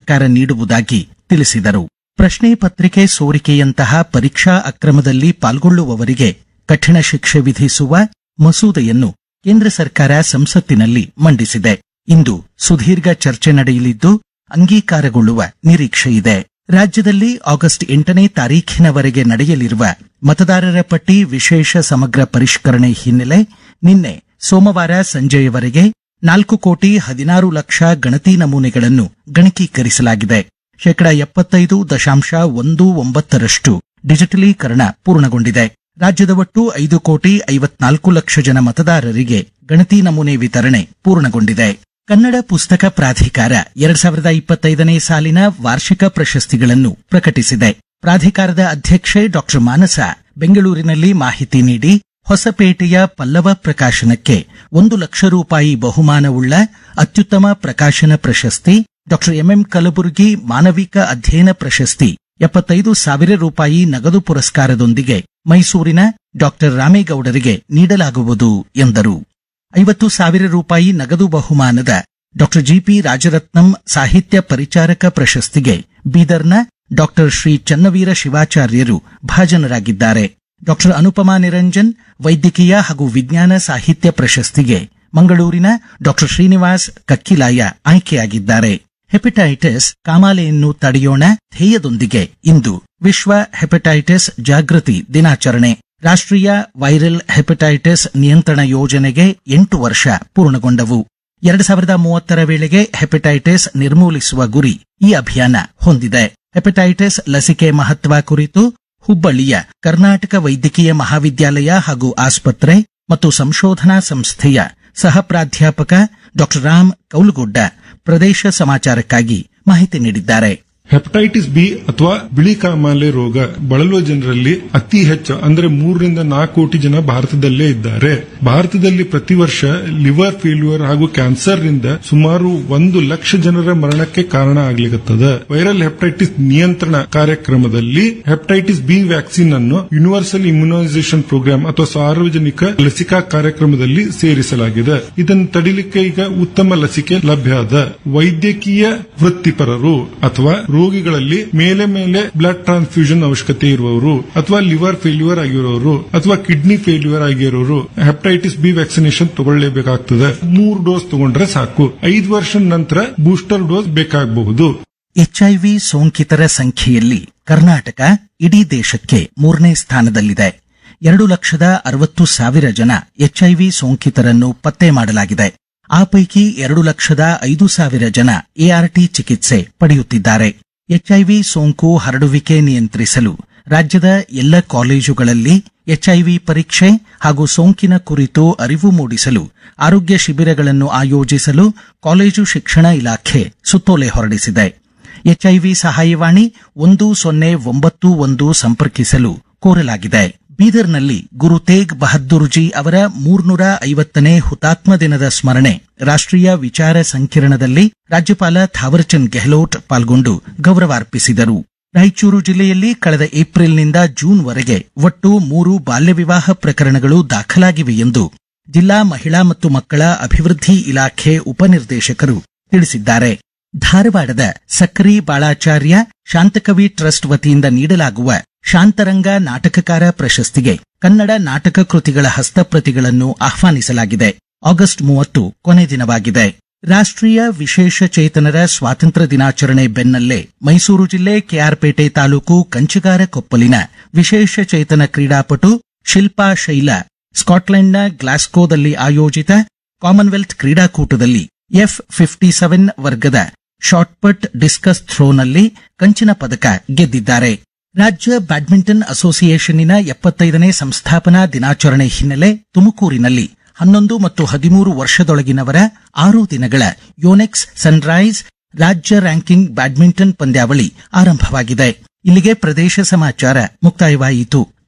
ಸರ್ಕಾರ ನೀಡುವುದಾಗಿ ತಿಳಿಸಿದರು ಪ್ರಶ್ನೆ ಪತ್ರಿಕೆ ಸೋರಿಕೆಯಂತಹ ಪರೀಕ್ಷಾ ಅಕ್ರಮದಲ್ಲಿ ಪಾಲ್ಗೊಳ್ಳುವವರಿಗೆ ಕಠಿಣ ಶಿಕ್ಷೆ ವಿಧಿಸುವ ಮಸೂದೆಯನ್ನು ಕೇಂದ್ರ ಸರ್ಕಾರ ಸಂಸತ್ತಿನಲ್ಲಿ ಮಂಡಿಸಿದೆ ಇಂದು ಸುದೀರ್ಘ ಚರ್ಚೆ ನಡೆಯಲಿದ್ದು ಅಂಗೀಕಾರಗೊಳ್ಳುವ ನಿರೀಕ್ಷೆಯಿದೆ ರಾಜ್ಯದಲ್ಲಿ ಆಗಸ್ಟ್ ಎಂಟನೇ ತಾರೀಖಿನವರೆಗೆ ನಡೆಯಲಿರುವ ಮತದಾರರ ಪಟ್ಟಿ ವಿಶೇಷ ಸಮಗ್ರ ಪರಿಷ್ಕರಣೆ ಹಿನ್ನೆಲೆ ನಿನ್ನೆ ಸೋಮವಾರ ಸಂಜೆಯವರೆಗೆ ನಾಲ್ಕು ಕೋಟಿ ಹದಿನಾರು ಲಕ್ಷ ಗಣತಿ ನಮೂನೆಗಳನ್ನು ಗಣಕೀಕರಿಸಲಾಗಿದೆ ಶೇಕಡ ಎಪ್ಪತ್ತೈದು ದಶಾಂಶ ಒಂದು ಒಂಬತ್ತರಷ್ಟು ಡಿಜಿಟಲೀಕರಣ ಪೂರ್ಣಗೊಂಡಿದೆ ರಾಜ್ಯದ ಒಟ್ಟು ಐದು ಕೋಟಿ ಐವತ್ನಾಲ್ಕು ಲಕ್ಷ ಜನ ಮತದಾರರಿಗೆ ಗಣತಿ ನಮೂನೆ ವಿತರಣೆ ಪೂರ್ಣಗೊಂಡಿದೆ ಕನ್ನಡ ಪುಸ್ತಕ ಪ್ರಾಧಿಕಾರ ಎರಡ್ ಸಾವಿರದ ಇಪ್ಪತ್ತೈದನೇ ಸಾಲಿನ ವಾರ್ಷಿಕ ಪ್ರಶಸ್ತಿಗಳನ್ನು ಪ್ರಕಟಿಸಿದೆ ಪ್ರಾಧಿಕಾರದ ಅಧ್ಯಕ್ಷೆ ಡಾಕ್ಟರ್ ಮಾನಸ ಬೆಂಗಳೂರಿನಲ್ಲಿ ಮಾಹಿತಿ ನೀಡಿ ಹೊಸಪೇಟೆಯ ಪಲ್ಲವ ಪ್ರಕಾಶನಕ್ಕೆ ಒಂದು ಲಕ್ಷ ರೂಪಾಯಿ ಬಹುಮಾನವುಳ್ಳ ಅತ್ಯುತ್ತಮ ಪ್ರಕಾಶನ ಪ್ರಶಸ್ತಿ ಡಾಕ್ಟರ್ ಎಂಎಂ ಕಲಬುರ್ಗಿ ಮಾನವಿಕ ಅಧ್ಯಯನ ಪ್ರಶಸ್ತಿ ಎಪ್ಪತ್ತೈದು ಸಾವಿರ ರೂಪಾಯಿ ನಗದು ಪುರಸ್ಕಾರದೊಂದಿಗೆ ಮೈಸೂರಿನ ಡಾಕ್ಟರ್ ರಾಮೇಗೌಡರಿಗೆ ನೀಡಲಾಗುವುದು ಎಂದರು ಐವತ್ತು ಸಾವಿರ ರೂಪಾಯಿ ನಗದು ಬಹುಮಾನದ ಡಾಕ್ಟರ್ ಜಿಪಿ ರಾಜರತ್ನಂ ಸಾಹಿತ್ಯ ಪರಿಚಾರಕ ಪ್ರಶಸ್ತಿಗೆ ಬೀದರ್ನ ಡಾಕ್ಟರ್ ಶ್ರೀ ಚನ್ನವೀರ ಶಿವಾಚಾರ್ಯರು ಭಾಜನರಾಗಿದ್ದಾರೆ ಡಾಕ್ಟರ್ ಅನುಪಮಾ ನಿರಂಜನ್ ವೈದ್ಯಕೀಯ ಹಾಗೂ ವಿಜ್ಞಾನ ಸಾಹಿತ್ಯ ಪ್ರಶಸ್ತಿಗೆ ಮಂಗಳೂರಿನ ಡಾಕ್ಟರ್ ಶ್ರೀನಿವಾಸ್ ಕಕ್ಕಿಲಾಯ ಆಯ್ಕೆಯಾಗಿದ್ದಾರೆ ಹೆಪಟೈಟಿಸ್ ಕಾಮಾಲೆಯನ್ನು ತಡೆಯೋಣ ಧ್ಯೇಯದೊಂದಿಗೆ ಇಂದು ವಿಶ್ವ ಹೆಪಟೈಟಿಸ್ ಜಾಗೃತಿ ದಿನಾಚರಣೆ ರಾಷ್ಟ್ರೀಯ ವೈರಲ್ ಹೆಪಟೈಟಿಸ್ ನಿಯಂತ್ರಣ ಯೋಜನೆಗೆ ಎಂಟು ವರ್ಷ ಪೂರ್ಣಗೊಂಡವು ಎರಡು ಸಾವಿರದ ಮೂವತ್ತರ ವೇಳೆಗೆ ಹೆಪಟೈಟಿಸ್ ನಿರ್ಮೂಲಿಸುವ ಗುರಿ ಈ ಅಭಿಯಾನ ಹೊಂದಿದೆ ಹೆಪಟೈಟಿಸ್ ಲಸಿಕೆ ಮಹತ್ವ ಕುರಿತು ಹುಬ್ಬಳ್ಳಿಯ ಕರ್ನಾಟಕ ವೈದ್ಯಕೀಯ ಮಹಾವಿದ್ಯಾಲಯ ಹಾಗೂ ಆಸ್ಪತ್ರೆ ಮತ್ತು ಸಂಶೋಧನಾ ಸಂಸ್ಥೆಯ ಸಹ ಪ್ರಾಧ್ಯಾಪಕ ಡಾಕ್ಟರ್ ರಾಮ್ ಕೌಲುಗುಡ್ಡ ಪ್ರದೇಶ ಸಮಾಚಾರಕ್ಕಾಗಿ ಮಾಹಿತಿ ನೀಡಿದ್ದಾರೆ ಹೆಪಟೈಟಿಸ್ ಬಿ ಅಥವಾ ಬಿಳಿ ಕಾಮಾಲೆ ರೋಗ ಬಳಲುವ ಜನರಲ್ಲಿ ಅತಿ ಹೆಚ್ಚು ಅಂದ್ರೆ ಮೂರರಿಂದ ನಾಲ್ಕು ಕೋಟಿ ಜನ ಭಾರತದಲ್ಲೇ ಇದ್ದಾರೆ ಭಾರತದಲ್ಲಿ ಪ್ರತಿ ವರ್ಷ ಲಿವರ್ ಫೇಲ್ಯೂರ್ ಹಾಗೂ ಕ್ಯಾನ್ಸರ್ ರಿಂದ ಸುಮಾರು ಒಂದು ಲಕ್ಷ ಜನರ ಮರಣಕ್ಕೆ ಕಾರಣ ಆಗ್ಲಿಕತ್ತದ ವೈರಲ್ ಹೆಪಟೈಟಿಸ್ ನಿಯಂತ್ರಣ ಕಾರ್ಯಕ್ರಮದಲ್ಲಿ ಹೆಪಟೈಟಿಸ್ ಬಿ ವ್ಯಾಕ್ಸಿನ್ ಅನ್ನು ಯೂನಿವರ್ಸಲ್ ಇಮ್ಯುನೈಸೇಷನ್ ಪ್ರೋಗ್ರಾಂ ಅಥವಾ ಸಾರ್ವಜನಿಕ ಲಸಿಕಾ ಕಾರ್ಯಕ್ರಮದಲ್ಲಿ ಸೇರಿಸಲಾಗಿದೆ ಇದನ್ನು ತಡಿಲಿಕ್ಕೆ ಈಗ ಉತ್ತಮ ಲಸಿಕೆ ಲಭ್ಯ ಅದ ವೈದ್ಯಕೀಯ ವೃತ್ತಿಪರರು ಅಥವಾ ರೋಗಿಗಳಲ್ಲಿ ಮೇಲೆ ಮೇಲೆ ಬ್ಲಡ್ ಟ್ರಾನ್ಸ್ಫ್ಯೂಷನ್ ಅವಶ್ಯಕತೆ ಇರುವವರು ಅಥವಾ ಲಿವರ್ ಫೇಲ್ಯೂರ್ ಆಗಿರೋರು ಅಥವಾ ಕಿಡ್ನಿ ಫೇಲ್ಯೂರ್ ಆಗಿರೋರು ಹೆಪಟೈಟಿಸ್ ಬಿ ವ್ಯಾಕ್ಸಿನೇಷನ್ ತಗೊಳ್ಳೇಬೇಕಾಗ್ತದೆ ಮೂರು ಡೋಸ್ ತಗೊಂಡ್ರೆ ಸಾಕು ಐದು ವರ್ಷದ ನಂತರ ಬೂಸ್ಟರ್ ಡೋಸ್ ಬೇಕಾಗಬಹುದು ಎಚ್ಐವಿ ಸೋಂಕಿತರ ಸಂಖ್ಯೆಯಲ್ಲಿ ಕರ್ನಾಟಕ ಇಡೀ ದೇಶಕ್ಕೆ ಮೂರನೇ ಸ್ಥಾನದಲ್ಲಿದೆ ಎರಡು ಲಕ್ಷದ ಅರವತ್ತು ಸಾವಿರ ಜನ ಎಚ್ಐವಿ ಸೋಂಕಿತರನ್ನು ಪತ್ತೆ ಮಾಡಲಾಗಿದೆ ಆ ಪೈಕಿ ಎರಡು ಲಕ್ಷದ ಐದು ಸಾವಿರ ಜನ ಎಆರ್ಟಿ ಚಿಕಿತ್ಸೆ ಪಡೆಯುತ್ತಿದ್ದಾರೆ ಎಚ್ಐವಿ ಸೋಂಕು ಹರಡುವಿಕೆ ನಿಯಂತ್ರಿಸಲು ರಾಜ್ಯದ ಎಲ್ಲ ಕಾಲೇಜುಗಳಲ್ಲಿ ಎಚ್ಐವಿ ಪರೀಕ್ಷೆ ಹಾಗೂ ಸೋಂಕಿನ ಕುರಿತು ಅರಿವು ಮೂಡಿಸಲು ಆರೋಗ್ಯ ಶಿಬಿರಗಳನ್ನು ಆಯೋಜಿಸಲು ಕಾಲೇಜು ಶಿಕ್ಷಣ ಇಲಾಖೆ ಸುತ್ತೋಲೆ ಹೊರಡಿಸಿದೆ ಎಚ್ಐವಿ ಸಹಾಯವಾಣಿ ಒಂದು ಸೊನ್ನೆ ಒಂಬತ್ತು ಒಂದು ಸಂಪರ್ಕಿಸಲು ಕೋರಲಾಗಿದೆ ಬೀದರ್ನಲ್ಲಿ ಗುರು ತೇಗ್ ಬಹದ್ದೂರ್ಜಿ ಅವರ ಮೂರ್ನೂರ ಐವತ್ತನೇ ಹುತಾತ್ಮ ದಿನದ ಸ್ಮರಣೆ ರಾಷ್ಟ್ರೀಯ ವಿಚಾರ ಸಂಕಿರಣದಲ್ಲಿ ರಾಜ್ಯಪಾಲ ಥಾವರ್ಚಂದ್ ಗೆಹ್ಲೋಟ್ ಪಾಲ್ಗೊಂಡು ಗೌರವಾರ್ಪಿಸಿದರು ರಾಯಚೂರು ಜಿಲ್ಲೆಯಲ್ಲಿ ಕಳೆದ ಏಪ್ರಿಲ್ನಿಂದ ಜೂನ್ವರೆಗೆ ಒಟ್ಟು ಮೂರು ಬಾಲ್ಯ ವಿವಾಹ ಪ್ರಕರಣಗಳು ದಾಖಲಾಗಿವೆ ಎಂದು ಜಿಲ್ಲಾ ಮಹಿಳಾ ಮತ್ತು ಮಕ್ಕಳ ಅಭಿವೃದ್ಧಿ ಇಲಾಖೆ ಉಪನಿರ್ದೇಶಕರು ತಿಳಿಸಿದ್ದಾರೆ ಧಾರವಾಡದ ಸಕ್ರಿ ಬಾಳಾಚಾರ್ಯ ಶಾಂತಕವಿ ಟ್ರಸ್ಟ್ ವತಿಯಿಂದ ನೀಡಲಾಗುವ ಶಾಂತರಂಗ ನಾಟಕಕಾರ ಪ್ರಶಸ್ತಿಗೆ ಕನ್ನಡ ನಾಟಕ ಕೃತಿಗಳ ಹಸ್ತಪ್ರತಿಗಳನ್ನು ಆಹ್ವಾನಿಸಲಾಗಿದೆ ಆಗಸ್ಟ್ ಮೂವತ್ತು ಕೊನೆ ದಿನವಾಗಿದೆ ರಾಷ್ಟ್ರೀಯ ವಿಶೇಷ ಚೇತನರ ಸ್ವಾತಂತ್ರ್ಯ ದಿನಾಚರಣೆ ಬೆನ್ನಲ್ಲೇ ಮೈಸೂರು ಜಿಲ್ಲೆ ಕೆಆರ್ಪೇಟೆ ತಾಲೂಕು ಕಂಚಿಗಾರ ಕೊಪ್ಪಲಿನ ವಿಶೇಷ ಚೇತನ ಕ್ರೀಡಾಪಟು ಶಿಲ್ಪಾ ಶೈಲ ಸ್ಕಾಟ್ಲೆಂಡ್ನ ಗ್ಲಾಸ್ಕೋದಲ್ಲಿ ಆಯೋಜಿತ ಕಾಮನ್ವೆಲ್ತ್ ಕ್ರೀಡಾಕೂಟದಲ್ಲಿ ಎಫ್ ಫಿಫ್ಟಿ ಸೆವೆನ್ ವರ್ಗದ ಶಾಟ್ಪಟ್ ಡಿಸ್ಕಸ್ ಥ್ರೋನಲ್ಲಿ ಕಂಚಿನ ಪದಕ ಗೆದ್ದಿದ್ದಾರೆ ರಾಜ್ಯ ಬ್ಯಾಡ್ಮಿಂಟನ್ ಅಸೋಸಿಯೇಷನ್ನಿನ ಎಪ್ಪತ್ತೈದನೇ ಸಂಸ್ಥಾಪನಾ ದಿನಾಚರಣೆ ಹಿನ್ನೆಲೆ ತುಮಕೂರಿನಲ್ಲಿ ಹನ್ನೊಂದು ಮತ್ತು ಹದಿಮೂರು ವರ್ಷದೊಳಗಿನವರ ಆರು ದಿನಗಳ ಯೋನೆಕ್ಸ್ ಸನ್ರೈಸ್ ರಾಜ್ಯ ರ್ಯಾಂಕಿಂಗ್ ಬ್ಯಾಡ್ಮಿಂಟನ್ ಪಂದ್ಯಾವಳಿ ಆರಂಭವಾಗಿದೆ ಇಲ್ಲಿಗೆ ಪ್ರದೇಶ ಸಮಾಚಾರ ಮುಕ್ತಾಯವಾಯಿತು